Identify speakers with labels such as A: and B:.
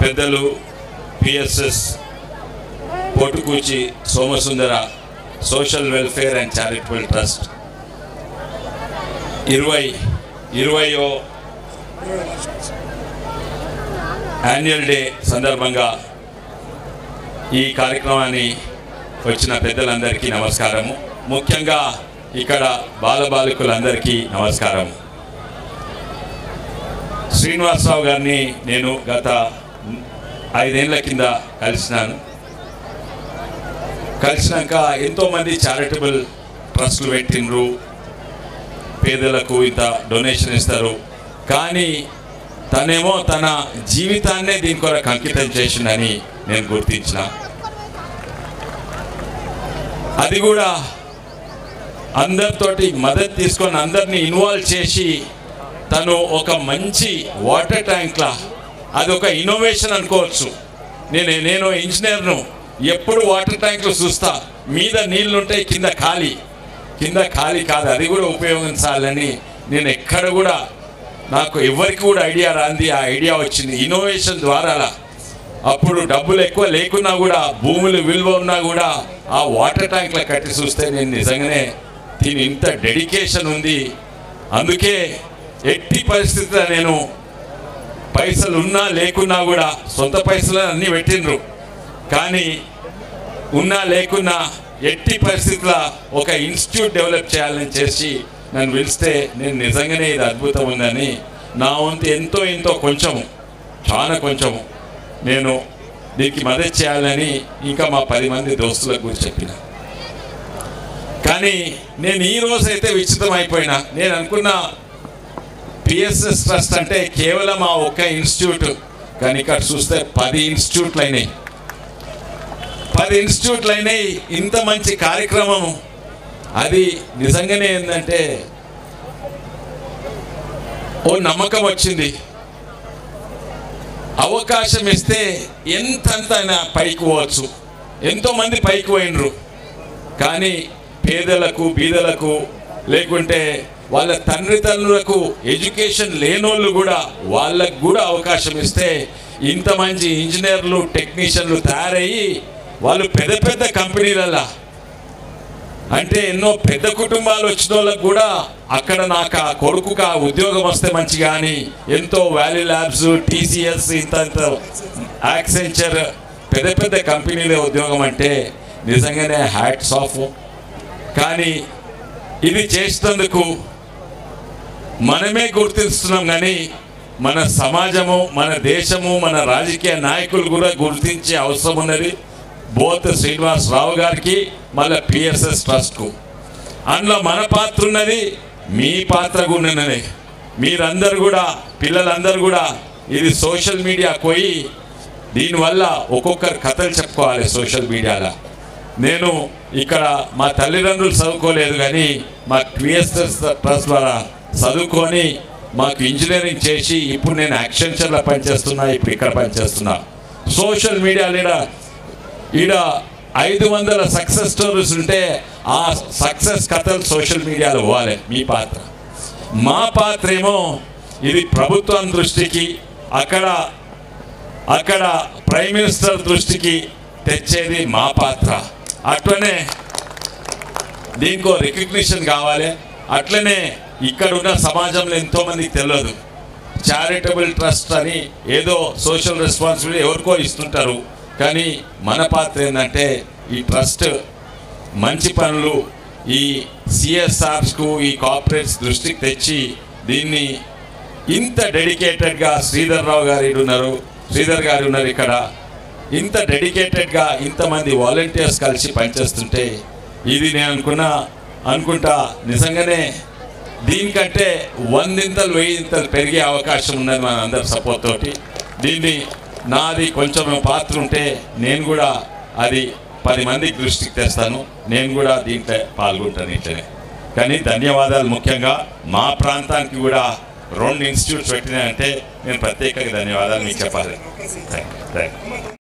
A: పెద్దలు PSS Potukuchi Somasundara social welfare and charitable trust ఇరవై ఇరవయో యాన్యువల్ డే సందర్భంగా ఈ కార్యక్రమాన్ని వచ్చిన పెద్దలందరికీ నమస్కారము ముఖ్యంగా ఇక్కడ బాలబాలికలందరికీ నమస్కారం శ్రీనివాసరావు గారిని నేను గత ఐదేళ్ల కింద కలిసినాను కలిసినాక ఎంతోమంది చారిటబుల్ ట్రస్టులు పెట్టినరు పేదలకు ఇంత డొనేషన్ ఇస్తారు కానీ తనేమో తన జీవితాన్నే దీని కొరకు అంకితం చేసిందని నేను గుర్తించిన అది కూడా అందరితోటి మద్దతు తీసుకొని అందరిని ఇన్వాల్వ్ చేసి తను ఒక మంచి వాటర్ ట్యాంక్లా అది ఒక ఇన్నోవేషన్ అనుకోవచ్చు నేను నేను ఇంజనీర్ను ఎప్పుడు వాటర్ ట్యాంకులు చూస్తా మీద నీళ్లు ఉంటాయి కింద ఖాళీ కింద ఖాళీ కాదు అది కూడా ఉపయోగించాలని నేను ఎక్కడ కూడా నాకు ఎవరికి కూడా ఐడియా రాంది ఆ ఐడియా వచ్చింది ఇన్నోవేషన్ ద్వారా అప్పుడు డబ్బులు ఎక్కువ లేకున్నా కూడా భూములు విలువ ఉన్నా కూడా ఆ వాటర్ ట్యాంక్లో కట్టి చూస్తే నేను నిజంగానే దీని ఇంత డెడికేషన్ ఉంది అందుకే ఎట్టి పరిస్థితిలో నేను పైసలు ఉన్నా లేకున్నా కూడా సొంత పైసలు అన్నీ పెట్టిండ్రు కానీ ఉన్నా లేకున్నా ఎట్టి పరిస్థితుల్లో ఒక ఇన్స్టిట్యూట్ డెవలప్ చేయాలని చేసి నన్ను పిలిస్తే నేను నిజంగానే ఇది అద్భుతం ఉందని నా వంతు ఎంతో ఎంతో కొంచెము చాలా కొంచెము నేను దీనికి మద్దతు చేయాలని ఇంకా మా పది మంది దోస్తులకు కూడా చెప్పిన కానీ నేను ఈ రోజు అయితే విచిత్రం అయిపోయినా నేను అనుకున్న పిఎస్ఎస్ ట్రస్ట్ అంటే కేవలం ఆ ఒక్క ఇన్స్టిట్యూట్ కానీ ఇక్కడ చూస్తే పది ఇన్స్టిట్యూట్లు అయినాయి పది ఇన్స్టిట్యూట్లు అయినాయి ఇంత మంచి కార్యక్రమం అది నిజంగానే ఏంటంటే ఓ నమ్మకం వచ్చింది అవకాశం ఇస్తే ఎంతంత అయినా పైకి పోవచ్చు ఎంతో మంది పైకి పోయినరు కానీ పేదలకు బీదలకు లేకుంటే వాళ్ళ తండ్రి తల్లులకు ఎడ్యుకేషన్ లేనోళ్ళు కూడా వాళ్ళకు కూడా అవకాశం ఇస్తే ఇంత మంచి ఇంజనీర్లు టెక్నీషియన్లు తయారయ్యి వాళ్ళు పెద్ద పెద్ద కంపెనీలలో అంటే ఎన్నో పెద్ద కుటుంబాలు వచ్చిన వాళ్ళకు కూడా అక్కడ నాకు ఆ కొడుకుకు ఆ ఉద్యోగం వస్తే మంచి కానీ ఎంతో వ్యాలీ ల్యాబ్స్ టీసీఎస్ ఇంత ఇంత యాక్సెంచర్ పెద్ద పెద్ద కంపెనీలే ఉద్యోగం అంటే నిజంగానే హ్యాట్స్ ఆఫ్ కానీ ఇది చేసినందుకు మనమే గుర్తిస్తున్నాం కానీ మన సమాజము మన దేశము మన రాజకీయ నాయకులు కూడా గుర్తించే అవసరం ఉన్నది బోత్ శ్రీనివాస్ రావు గారికి మళ్ళీ పిఎస్ఎస్ ట్రస్ట్కు అందులో మన పాత్ర ఉన్నది మీ పాత్ర కూడా ఉన్నది మీరందరూ కూడా పిల్లలందరూ కూడా ఇది సోషల్ మీడియా పోయి దీనివల్ల ఒక్కొక్కరు కథలు చెప్పుకోవాలి సోషల్ మీడియాలో నేను ఇక్కడ మా తల్లిదండ్రులు చదువుకోలేదు కానీ మా పిఎస్ఎస్ ట్రస్ట్ ద్వారా చదువుకొని మాకు ఇంజనీరింగ్ చేసి ఇప్పుడు నేను యాక్సెంచర్లో పనిచేస్తున్నా ఇప్పుడు ఇక్కడ పనిచేస్తున్నా సోషల్ మీడియా ఈడ ఈడ ఐదు వందల సక్సెస్ స్టోరీస్ ఉంటే ఆ సక్సెస్ కథలు సోషల్ మీడియాలో పోవాలి మీ పాత్ర మా పాత్ర ఏమో ఇది ప్రభుత్వం దృష్టికి అక్కడ అక్కడ ప్రైమ్ మినిస్టర్ దృష్టికి తెచ్చేది మా పాత్ర అట్లనే దీనికో రికగ్నిషన్ కావాలి అట్లనే ఇక్కడ ఉన్న సమాజంలో ఎంతో మందికి తెలియదు చారిటబుల్ ట్రస్ట్ అని ఏదో సోషల్ రెస్పాన్సిబిలిటీ ఎవరికో ఇస్తుంటారు కానీ మన పాత్ర ఏంటంటే ఈ ట్రస్ట్ మంచి పనులు ఈ సిఎస్ఆర్స్కు ఈ కార్పొరేట్స్ దృష్టికి తెచ్చి దీన్ని ఇంత డెడికేటెడ్గా శ్రీధర్ రావు గారు ఈడ ఉన్నారు శ్రీధర్ గారు ఉన్నారు ఇక్కడ ఇంత డెడికేటెడ్గా ఇంతమంది వాలంటీర్స్ కలిసి పనిచేస్తుంటే ఇది నేను అనుకున్నా అనుకుంటా నిజంగానే దీనికంటే వందింతలు వెయ్యింతలు పెరిగే అవకాశం ఉన్నది మన అందరి సపోర్ట్ తోటి దీన్ని నాది కొంచెం పాత్ర ఉంటే నేను కూడా అది పది మందికి దృష్టికి తెస్తాను నేను కూడా దీంట్లో పాల్గొంటాను ఇట్లనే కానీ ధన్యవాదాలు ముఖ్యంగా మా ప్రాంతానికి కూడా రెండు ఇన్స్టిట్యూట్స్ పెట్టినాయంటే నేను ప్రత్యేకంగా ధన్యవాదాలు మీకు చెప్పాలి థ్యాంక్ యూ థ్యాంక్ యూ